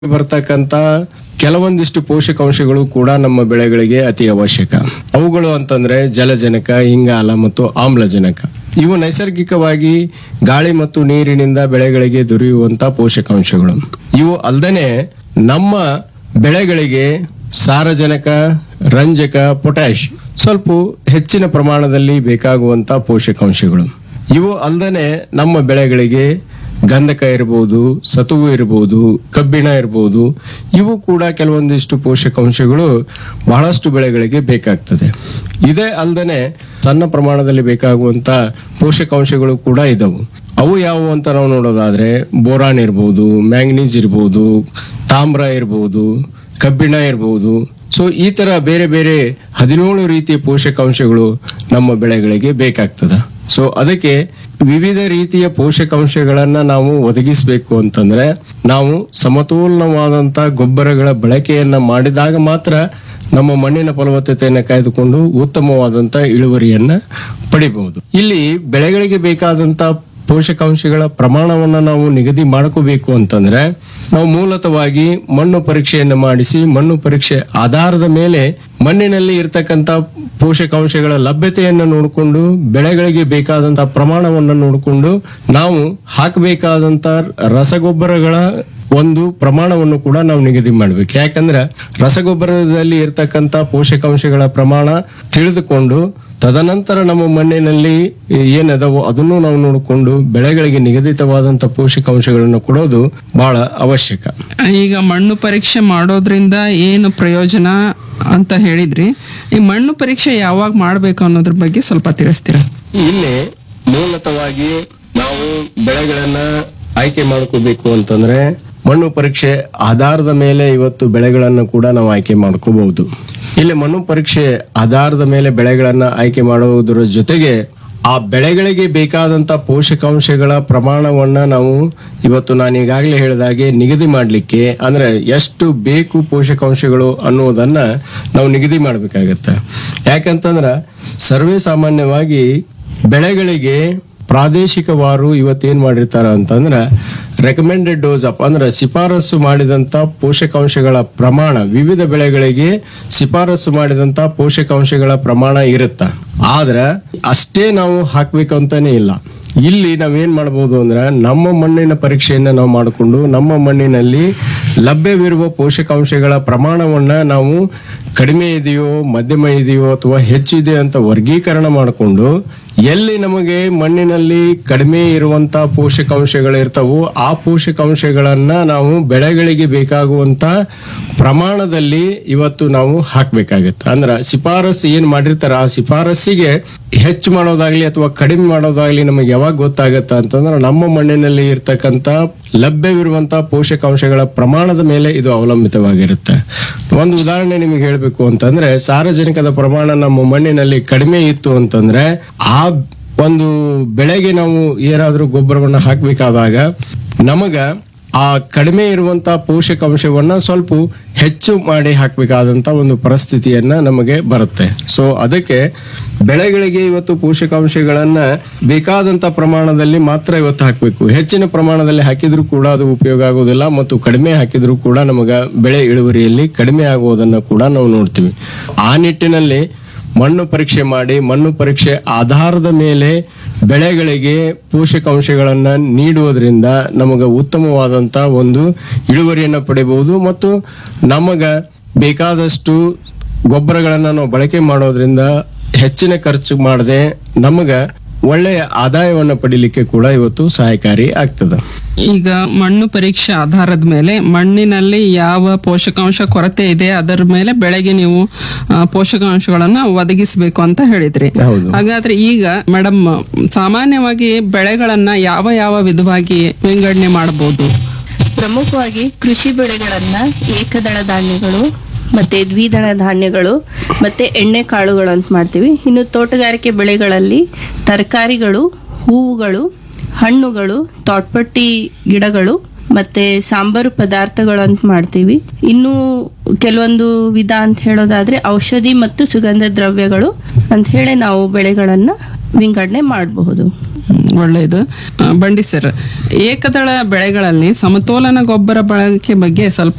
ಬರ್ತಕ್ಕಂತ ಕೆಲವೊಂದಿಷ್ಟು ಪೋಷಕಾಂಶಗಳು ಕೂಡ ನಮ್ಮ ಬೆಳೆಗಳಿಗೆ ಅತಿ ಅವಶ್ಯಕ ಅವುಗಳು ಅಂತಂದ್ರೆ ಜಲಜನಕ ಇಂಗಾಲ ಮತ್ತು ಆಮ್ಲಜನಕ ಇವು ನೈಸರ್ಗಿಕವಾಗಿ ಗಾಳಿ ಮತ್ತು ನೀರಿನಿಂದ ಬೆಳೆಗಳಿಗೆ ದೊರೆಯುವಂತ ಪೋಷಕಾಂಶಗಳು ಇವು ಅಲ್ಲದೆ ನಮ್ಮ ಬೆಳೆಗಳಿಗೆ ಸಾರಜನಕ ರಂಜಕ ಪೊಟ್ಯಾಶ್ ಸ್ವಲ್ಪ ಹೆಚ್ಚಿನ ಪ್ರಮಾಣದಲ್ಲಿ ಬೇಕಾಗುವಂತ ಪೋಷಕಾಂಶಗಳು ಇವು ಅಲ್ಲದೆ ನಮ್ಮ ಬೆಳೆಗಳಿಗೆ ಗಂಧಕ ಇರಬಹುದು ಸತುವು ಇರಬಹುದು ಕಬ್ಬಿಣ ಇರಬಹುದು ಇವು ಕೂಡ ಕೆಲವೊಂದಿಷ್ಟು ಪೋಷಕಾಂಶಗಳು ಬಹಳಷ್ಟು ಬೆಳೆಗಳಿಗೆ ಬೇಕಾಗ್ತದೆ ಇದೇ ಅಲ್ಲದೆ ಸಣ್ಣ ಪ್ರಮಾಣದಲ್ಲಿ ಬೇಕಾಗುವಂತ ಪೋಷಕಾಂಶಗಳು ಕೂಡ ಇದಾವು ಅವು ಯಾವುವು ಅಂತ ನಾವು ನೋಡೋದಾದ್ರೆ ಬೋರಾನ್ ಇರಬಹುದು ಮ್ಯಾಂಗನೀಸ್ ಇರಬಹುದು ತಾಮ್ರ ಇರಬಹುದು ಕಬ್ಬಿಣ ಇರಬಹುದು ಸೊ ಈ ತರ ಬೇರೆ ಬೇರೆ ಹದಿನೇಳು ರೀತಿಯ ಪೋಷಕಾಂಶಗಳು ನಮ್ಮ ಬೆಳೆಗಳಿಗೆ ಬೇಕಾಗ್ತದ ಸೊ ಅದಕ್ಕೆ ವಿವಿಧ ರೀತಿಯ ಪೋಷಕಾಂಶಗಳನ್ನ ನಾವು ಒದಗಿಸಬೇಕು ಅಂತಂದ್ರೆ ನಾವು ಸಮತೋಲನವಾದಂತ ಗೊಬ್ಬರಗಳ ಬಳಕೆಯನ್ನ ಮಾಡಿದಾಗ ಮಾತ್ರ ನಮ್ಮ ಮಣ್ಣಿನ ಫಲವತ್ತತೆಯನ್ನು ಕಾಯ್ದುಕೊಂಡು ಉತ್ತಮವಾದಂತ ಇಳುವರಿಯನ್ನ ಪಡಿಬಹುದು ಇಲ್ಲಿ ಬೆಳೆಗಳಿಗೆ ಬೇಕಾದಂತ ಪೋಷಕಾಂಶಗಳ ಪ್ರಮಾಣವನ್ನ ನಾವು ನಿಗದಿ ಮಾಡ್ಕೋಬೇಕು ಅಂತಂದ್ರೆ ನಾವು ಮೂಲತವಾಗಿ ಮಣ್ಣು ಪರೀಕ್ಷೆಯನ್ನು ಮಾಡಿಸಿ ಮಣ್ಣು ಪರೀಕ್ಷೆ ಆಧಾರದ ಮೇಲೆ ಮಣ್ಣಿನಲ್ಲಿ ಇರ್ತಕ್ಕಂತ ಪೋಷಕಾಂಶಗಳ ಲಭ್ಯತೆಯನ್ನು ನೋಡಿಕೊಂಡು ಬೆಳೆಗಳಿಗೆ ಬೇಕಾದಂತ ಪ್ರಮಾಣವನ್ನು ನೋಡಿಕೊಂಡು ನಾವು ಹಾಕಬೇಕಾದಂತ ರಸಗೊಬ್ಬರಗಳ ಒಂದು ಪ್ರಮಾಣವನ್ನು ಕೂಡ ನಾವು ನಿಗದಿ ಮಾಡ್ಬೇಕು ಯಾಕಂದ್ರೆ ರಸಗೊಬ್ಬರದಲ್ಲಿ ಇರ್ತಕ್ಕಂತ ಪೋಷಕಾಂಶಗಳ ಪ್ರಮಾಣ ತಿಳಿದುಕೊಂಡು ತದನಂತರ ನಮ್ಮ ಮಣ್ಣಿನಲ್ಲಿ ಏನದವೋ ಅದನ್ನು ನಾವು ನೋಡಿಕೊಂಡು ಬೆಳೆಗಳಿಗೆ ನಿಗದಿತವಾದಂತ ಪೋಷಕಾಂಶಗಳನ್ನು ಕೊಡೋದು ಬಹಳ ಅವಶ್ಯಕ ಈಗ ಮಣ್ಣು ಪರೀಕ್ಷೆ ಮಾಡೋದ್ರಿಂದ ಏನು ಪ್ರಯೋಜನ ಅಂತ ಹೇಳಿದ್ರಿ ಈ ಮಣ್ಣು ಪರೀಕ್ಷೆ ಯಾವಾಗ ಮಾಡ್ಬೇಕು ಅನ್ನೋದ್ರ ಬಗ್ಗೆ ಸ್ವಲ್ಪ ತಿಳಿಸ್ತೀರಾ ಇಲ್ಲಿ ಮೂಲತವಾಗಿ ನಾವು ಬೆಳೆಗಳನ್ನ ಆಯ್ಕೆ ಮಾಡ್ಕೋಬೇಕು ಅಂತಂದ್ರೆ ಮಣ್ಣು ಪರೀಕ್ಷೆ ಆಧಾರದ ಮೇಲೆ ಇವತ್ತು ಬೆಳೆಗಳನ್ನು ಕೂಡ ನಾವು ಆಯ್ಕೆ ಮಾಡ್ಕೋಬಹುದು ಇಲ್ಲಿ ಮಣ್ಣು ಪರೀಕ್ಷೆ ಆಧಾರದ ಮೇಲೆ ಬೆಳೆಗಳನ್ನ ಆಯ್ಕೆ ಮಾಡುವುದರ ಜೊತೆಗೆ ಆ ಬೆಳೆಗಳಿಗೆ ಬೇಕಾದಂತ ಪೋಷಕಾಂಶಗಳ ಪ್ರಮಾಣವನ್ನ ನಾವು ಇವತ್ತು ನಾನು ಈಗಾಗಲೇ ಹೇಳಿದಾಗೆ ನಿಗದಿ ಮಾಡಲಿಕ್ಕೆ ಅಂದ್ರೆ ಎಷ್ಟು ಬೇಕು ಪೋಷಕಾಂಶಗಳು ಅನ್ನೋದನ್ನ ನಾವು ನಿಗದಿ ಮಾಡಬೇಕಾಗತ್ತೆ ಯಾಕಂತಂದ್ರ ಸರ್ವೇ ಸಾಮಾನ್ಯವಾಗಿ ಬೆಳೆಗಳಿಗೆ ಪ್ರಾದೇಶಿಕವಾರು ಇವತ್ತೇನ್ ಮಾಡಿರ್ತಾರ ಅಂತಂದ್ರ ರೆಕಮೆಂಡೆಡ್ ಡೋಸ್ ಅಪ್ ಅಂದ್ರೆ ಶಿಫಾರಸು ಮಾಡಿದಂತ ಪೋಷಕಾಂಶಗಳ ಪ್ರಮಾಣ ವಿವಿಧ ಬೆಳೆಗಳಿಗೆ ಶಿಫಾರಸು ಮಾಡಿದಂತ ಪೋಷಕಾಂಶಗಳ ಪ್ರಮಾಣ ಇರುತ್ತ ಆದ್ರ ಅಷ್ಟೇ ನಾವು ಹಾಕ್ಬೇಕು ಅಂತಾನೆ ಇಲ್ಲ ಇಲ್ಲಿ ನಾವೇನ್ ಮಾಡಬಹುದು ಅಂದ್ರೆ ನಮ್ಮ ಮಣ್ಣಿನ ಪರೀಕ್ಷೆಯನ್ನ ನಾವು ಮಾಡಿಕೊಂಡು ನಮ್ಮ ಮಣ್ಣಿನಲ್ಲಿ ಲಭ್ಯವಿರುವ ಪೋಷಕಾಂಶಗಳ ಪ್ರಮಾಣವನ್ನ ನಾವು ಕಡಿಮೆ ಇದೆಯೋ ಮಧ್ಯಮ ಇದೆಯೋ ಅಥವಾ ಹೆಚ್ಚಿದೆ ಅಂತ ವರ್ಗೀಕರಣ ಮಾಡಿಕೊಂಡು ಎಲ್ಲಿ ನಮಗೆ ಮಣ್ಣಿನಲ್ಲಿ ಕಡಿಮೆ ಇರುವಂತ ಪೋಷಕಾಂಶಗಳಿರ್ತಾವೋ ಆ ಪೋಷಕಾಂಶಗಳನ್ನ ನಾವು ಬೆಳೆಗಳಿಗೆ ಬೇಕಾಗುವಂತ ಪ್ರಮಾಣದಲ್ಲಿ ಇವತ್ತು ನಾವು ಹಾಕ್ಬೇಕಾಗತ್ತೆ ಅಂದ್ರ ಶಿಫಾರಸ್ ಏನ್ ಮಾಡಿರ್ತಾರ ಆ ಶಿಫಾರಸ್ಸಿಗೆ ಹೆಚ್ಚು ಮಾಡೋದಾಗ್ಲಿ ಅಥವಾ ಕಡಿಮೆ ಮಾಡೋದಾಗ್ಲಿ ನಮಗೆ ಯಾವಾಗ ಗೊತ್ತಾಗತ್ತ ಅಂತಂದ್ರೆ ನಮ್ಮ ಮಣ್ಣಿನಲ್ಲಿ ಇರ್ತಕ್ಕಂತ ಲಭ್ಯವಿರುವಂತ ಪೋಷಕಾಂಶಗಳ ಪ್ರಮಾಣದ ಮೇಲೆ ಇದು ಅವಲಂಬಿತವಾಗಿರುತ್ತೆ ಒಂದು ಉದಾಹರಣೆ ನಿಮಗೆ ಹೇಳ್ಬೇಕು ಅಂತಂದ್ರೆ ಸಾರಜನಕದ ಪ್ರಮಾಣ ನಮ್ಮ ಮಣ್ಣಿನಲ್ಲಿ ಕಡಿಮೆ ಇತ್ತು ಅಂತಂದ್ರೆ ಆ ಒಂದು ಬೆಳೆಗೆ ನಾವು ಏನಾದ್ರೂ ಗೊಬ್ಬರವನ್ನ ಹಾಕ್ಬೇಕಾದಾಗ ನಮಗ ಆ ಕಡಿಮೆ ಇರುವಂತ ಪೋಷಕಾಂಶವನ್ನ ಸ್ವಲ್ಪ ಹೆಚ್ಚು ಮಾಡಿ ಹಾಕಬೇಕಾದಂತ ಒಂದು ಪರಿಸ್ಥಿತಿಯನ್ನ ನಮಗೆ ಬರುತ್ತೆ ಸೊ ಅದಕ್ಕೆ ಬೆಳೆಗಳಿಗೆ ಇವತ್ತು ಪೋಷಕಾಂಶಗಳನ್ನ ಬೇಕಾದಂತ ಪ್ರಮಾಣದಲ್ಲಿ ಮಾತ್ರ ಇವತ್ತು ಹಾಕಬೇಕು ಹೆಚ್ಚಿನ ಪ್ರಮಾಣದಲ್ಲಿ ಹಾಕಿದ್ರೂ ಕೂಡ ಅದು ಉಪಯೋಗ ಆಗೋದಿಲ್ಲ ಮತ್ತು ಕಡಿಮೆ ಹಾಕಿದ್ರೂ ಕೂಡ ನಮಗ ಬೆಳೆ ಇಳುವರಿಯಲ್ಲಿ ಕಡಿಮೆ ಆಗುವುದನ್ನ ಕೂಡ ನಾವು ನೋಡ್ತೀವಿ ಆ ನಿಟ್ಟಿನಲ್ಲಿ ಮಣ್ಣು ಪರೀಕ್ಷೆ ಮಾಡಿ ಮಣ್ಣು ಪರೀಕ್ಷೆ ಆಧಾರದ ಮೇಲೆ ಬೆಳೆಗಳಿಗೆ ಪೋಷಕಾಂಶಗಳನ್ನ ನೀಡುವುದರಿಂದ ನಮಗ ಉತ್ತಮವಾದಂತ ಒಂದು ಇಳುವರಿಯನ್ನ ಪಡಿಬಹುದು ಮತ್ತು ನಮಗ ಬೇಕಾದಷ್ಟು ಗೊಬ್ಬರಗಳನ್ನ ನಾವು ಬಳಕೆ ಮಾಡೋದ್ರಿಂದ ಹೆಚ್ಚಿನ ಖರ್ಚು ಮಾಡದೆ ನಮಗ ಒಳ್ಳೆಯ ಆದಾಯವನ್ನ ಪಡಿಲಿಕ್ಕೆ ಕೂಡ ಇವತ್ತು ಸಹಾಯಕಾರಿ ಆಗ್ತದೆ ಈಗ ಮಣ್ಣು ಪರೀಕ್ಷೆ ಆಧಾರದ ಮೇಲೆ ಮಣ್ಣಿನಲ್ಲಿ ಯಾವ ಪೋಷಕಾಂಶ ಕೊರತೆ ಇದೆ ಅದರ ಮೇಲೆ ಬೆಳೆಗೆ ನೀವು ಆ, ಪೋಷಕಾಂಶಗಳನ್ನ ಒದಗಿಸಬೇಕು ಅಂತ ಹೇಳಿದ್ರಿ ಹೌದು. ಹಾಗಾದ್ರೆ ಈಗ ಮೇಡಮ್ ಸಾಮಾನ್ಯವಾಗಿ ಬೆಳೆಗಳನ್ನ ಯಾವ ಯಾವ ವಿಧವಾಗಿ ವಿಂಗಡಣೆ ಮಾಡಬಹುದು ಪ್ರಮುಖವಾಗಿ ಕೃಷಿ ಬೆಳೆಗಳನ್ನ ಏಕದಳ ಧಾನ್ಯಗಳು ಮತ್ತೆ ದ್ವಿದಳ ಧಾನ್ಯಗಳು ಮತ್ತೆ ಎಣ್ಣೆ ಕಾಳುಗಳು ಅಂತ ಮಾಡ್ತೀವಿ ಇನ್ನು ತೋಟಗಾರಿಕೆ ಬೆಳೆಗಳಲ್ಲಿ ತರಕಾರಿಗಳು ಹೂವುಗಳು ಹಣ್ಣುಗಳು ತೋಟಪಟ್ಟಿ ಗಿಡಗಳು ಮತ್ತೆ ಸಾಂಬಾರು ಪದಾರ್ಥಗಳು ಅಂತ ಮಾಡ್ತೀವಿ ಇನ್ನು ಕೆಲವೊಂದು ವಿಧ ಅಂತ ಹೇಳೋದಾದ್ರೆ ಔಷಧಿ ಮತ್ತು ಸುಗಂಧ ದ್ರವ್ಯಗಳು ಅಂತ ಹೇಳಿ ನಾವು ಬೆಳೆಗಳನ್ನ ವಿಂಗಡಣೆ ಮಾಡಬಹುದು ಒಳ್ಳೆಯದು ಆ, ಬಂಡಿ ಸರ್ ಏಕದಳ ಬೆಳೆಗಳಲ್ಲಿ ಸಮತೋಲನ ಗೊಬ್ಬರ ಬಳಕೆ ಬಗ್ಗೆ ಸ್ವಲ್ಪ